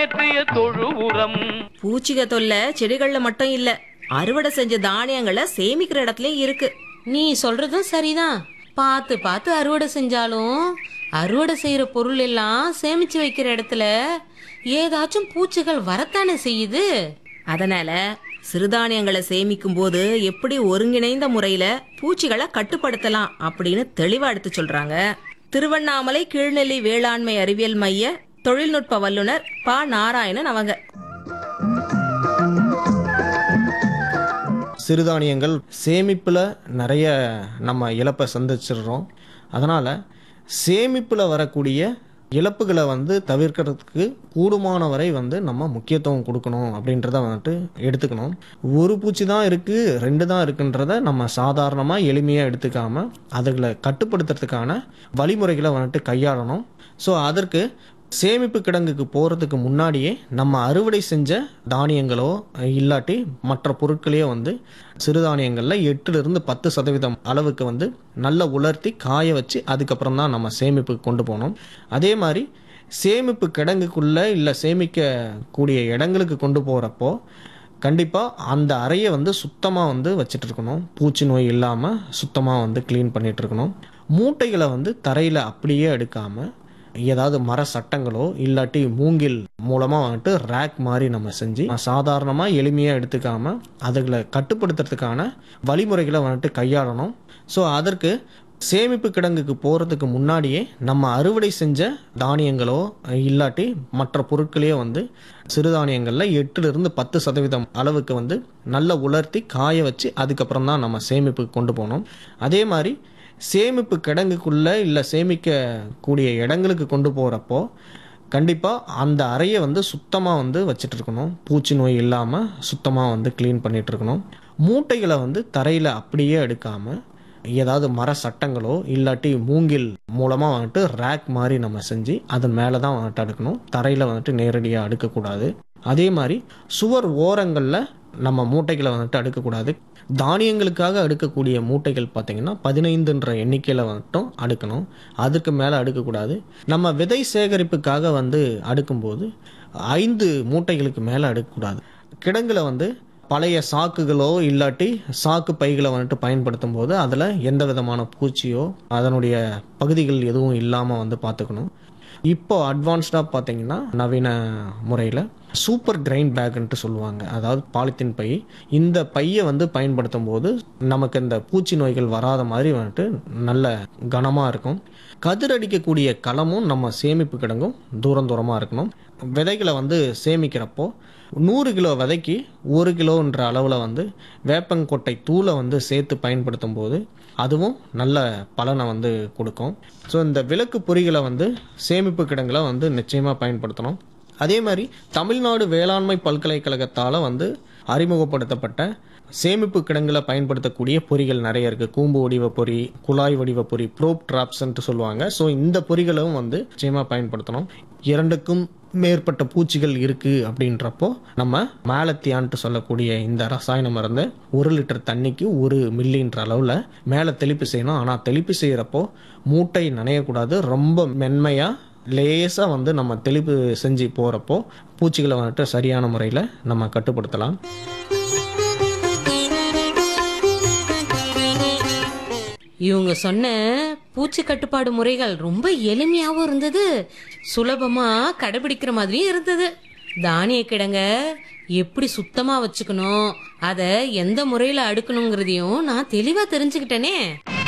உரமேற்றிய தொழு உரம் பூச்சிக தொல்லை செடிகள்ல மட்டும் இல்ல அறுவடை செஞ்ச தானியங்களை சேமிக்கிற இடத்துலயும் இருக்கு நீ சொல்றதும் சரிதான் பார்த்து பார்த்து அறுவடை செஞ்சாலும் அறுவடை செய்யற பொருள் எல்லாம் சேமிச்சு வைக்கிற இடத்துல ஏதாச்சும் பூச்சிகள் வரத்தானே செய்யுது அதனால சிறுதானியங்களை சேமிக்கும் போது எப்படி ஒருங்கிணைந்த முறையில பூச்சிகளை கட்டுப்படுத்தலாம் அப்படின்னு தெளிவா எடுத்து சொல்றாங்க திருவண்ணாமலை கீழ்நெல்லி வேளாண்மை அறிவியல் மைய தொழில்நுட்ப வல்லுனர் ப நாராயணன் அவங்க சிறுதானியங்கள் சேமிப்பில் நிறைய நம்ம இழப்பை சந்திச்சிடுறோம் அதனால் சேமிப்பில் வரக்கூடிய இழப்புகளை வந்து தவிர்க்கிறதுக்கு கூடுமான வரை வந்து நம்ம முக்கியத்துவம் கொடுக்கணும் அப்படின்றத வந்துட்டு எடுத்துக்கணும் ஒரு பூச்சி தான் இருக்குது ரெண்டு தான் இருக்குன்றத நம்ம சாதாரணமாக எளிமையாக எடுத்துக்காம அதுகளை கட்டுப்படுத்துறதுக்கான வழிமுறைகளை வந்துட்டு கையாளணும் ஸோ அதற்கு சேமிப்பு கிடங்குக்கு போகிறதுக்கு முன்னாடியே நம்ம அறுவடை செஞ்ச தானியங்களோ இல்லாட்டி மற்ற பொருட்களையோ வந்து சிறுதானியங்களில் எட்டுலேருந்து பத்து சதவீதம் அளவுக்கு வந்து நல்லா உலர்த்தி காய வச்சு அதுக்கப்புறம் தான் நம்ம சேமிப்புக்கு கொண்டு போகணும் அதே மாதிரி சேமிப்பு கிடங்குக்குள்ளே இல்லை சேமிக்கக்கூடிய இடங்களுக்கு கொண்டு போகிறப்போ கண்டிப்பாக அந்த அறையை வந்து சுத்தமாக வந்து வச்சுட்டு இருக்கணும் பூச்சி நோய் இல்லாமல் சுத்தமாக வந்து க்ளீன் பண்ணிட்டு இருக்கணும் மூட்டைகளை வந்து தரையில் அப்படியே எடுக்காமல் ஏதாவது மர சட்டங்களோ இல்லாட்டி மூங்கில் மூலமாக வந்துட்டு ரேக் மாதிரி நம்ம செஞ்சு சாதாரணமாக எளிமையாக எடுத்துக்காம அதுகளை கட்டுப்படுத்துறதுக்கான வழிமுறைகளை வந்துட்டு கையாளணும் ஸோ அதற்கு சேமிப்பு கிடங்குக்கு போகிறதுக்கு முன்னாடியே நம்ம அறுவடை செஞ்ச தானியங்களோ இல்லாட்டி மற்ற பொருட்களையோ வந்து சிறுதானியங்களில் எட்டுலேருந்து பத்து சதவீதம் அளவுக்கு வந்து நல்லா உலர்த்தி காய வச்சு அதுக்கப்புறம் தான் நம்ம சேமிப்புக்கு கொண்டு போகணும் அதே மாதிரி சேமிப்பு கிடங்குக்குள்ளே இல்லை சேமிக்கக்கூடிய இடங்களுக்கு கொண்டு போகிறப்போ கண்டிப்பாக அந்த அறையை வந்து சுத்தமாக வந்து வச்சுட்டு இருக்கணும் பூச்சி நோய் இல்லாமல் சுத்தமாக வந்து க்ளீன் பண்ணிட்டு இருக்கணும் மூட்டைகளை வந்து தரையில் அப்படியே எடுக்காமல் ஏதாவது மர சட்டங்களோ இல்லாட்டி மூங்கில் மூலமாக வந்துட்டு ரேக் மாதிரி நம்ம செஞ்சு அதன் மேலே தான் வந்துட்டு அடுக்கணும் தரையில் வந்துட்டு நேரடியாக அடுக்கக்கூடாது அதே மாதிரி சுவர் ஓரங்களில் நம்ம மூட்டைகளை வந்துட்டு அடுக்கக்கூடாது தானியங்களுக்காக அடுக்கக்கூடிய மூட்டைகள் பார்த்தீங்கன்னா பதினைந்துன்ற எண்ணிக்கையில் வந்துட்டும் அடுக்கணும் அதுக்கு மேலே அடுக்கக்கூடாது நம்ம விதை சேகரிப்புக்காக வந்து அடுக்கும்போது ஐந்து மூட்டைகளுக்கு மேலே அடுக்கக்கூடாது கிடங்குல வந்து பழைய சாக்குகளோ இல்லாட்டி சாக்கு பைகளை வந்துட்டு பயன்படுத்தும் போது அதில் எந்த விதமான பூச்சியோ அதனுடைய பகுதிகள் எதுவும் இல்லாமல் வந்து பார்த்துக்கணும் இப்போ அட்வான்ஸ்டாக பார்த்தீங்கன்னா நவீன முறையில் சூப்பர் கிரைண்ட் பேக்குன்ட்டு சொல்லுவாங்க அதாவது பாலித்தீன் பை இந்த பையை வந்து பயன்படுத்தும் போது நமக்கு இந்த பூச்சி நோய்கள் வராத மாதிரி வந்துட்டு நல்ல கனமாக இருக்கும் கதிர் அடிக்கக்கூடிய களமும் நம்ம சேமிப்பு கிடங்கும் தூரம் தூரமாக இருக்கணும் விதைகளை வந்து சேமிக்கிறப்போ நூறு கிலோ விதைக்கு ஒரு கிலோன்ற அளவில் வந்து வேப்பங்கொட்டை தூளை வந்து சேர்த்து பயன்படுத்தும் போது அதுவும் நல்ல பலனை வந்து கொடுக்கும் ஸோ இந்த விளக்கு பொறிகளை வந்து சேமிப்பு கிடங்களை வந்து நிச்சயமாக பயன்படுத்தணும் அதே மாதிரி தமிழ்நாடு வேளாண்மை பல்கலைக்கழகத்தால் வந்து அறிமுகப்படுத்தப்பட்ட சேமிப்பு கிடங்குல பயன்படுத்தக்கூடிய பொறிகள் நிறைய இருக்குது கூம்பு வடிவ பொறி குழாய் வடிவ பொறி ப்ரோப் ட்ராப்ஸ்ன்ட்டு சொல்லுவாங்க ஸோ இந்த பொறிகளும் வந்து நிச்சயமாக பயன்படுத்தணும் இரண்டுக்கும் மேற்பட்ட பூச்சிகள் இருக்குது அப்படின்றப்போ நம்ம மேலத்தியான்ட்டு சொல்லக்கூடிய இந்த ரசாயன மருந்தை ஒரு லிட்டர் தண்ணிக்கு ஒரு மில்லின்ற அளவில் மேலே தெளிப்பு செய்யணும் ஆனால் தெளிப்பு செய்கிறப்போ மூட்டை நனையக்கூடாது ரொம்ப மென்மையாக லேசாக வந்து நம்ம தெளிப்பு செஞ்சு போகிறப்போ பூச்சிகளை வந்துட்டு சரியான முறையில் நம்ம கட்டுப்படுத்தலாம் இவங்க சொன்ன பூச்சி கட்டுப்பாடு முறைகள் ரொம்ப எளிமையாவும் இருந்தது சுலபமா கடைபிடிக்கிற மாதிரியும் இருந்தது தானிய கிடங்க எப்படி சுத்தமா வச்சுக்கணும் அத எந்த முறையில அடுக்கணுங்கிறதையும் நான் தெளிவா தெரிஞ்சுக்கிட்டேனே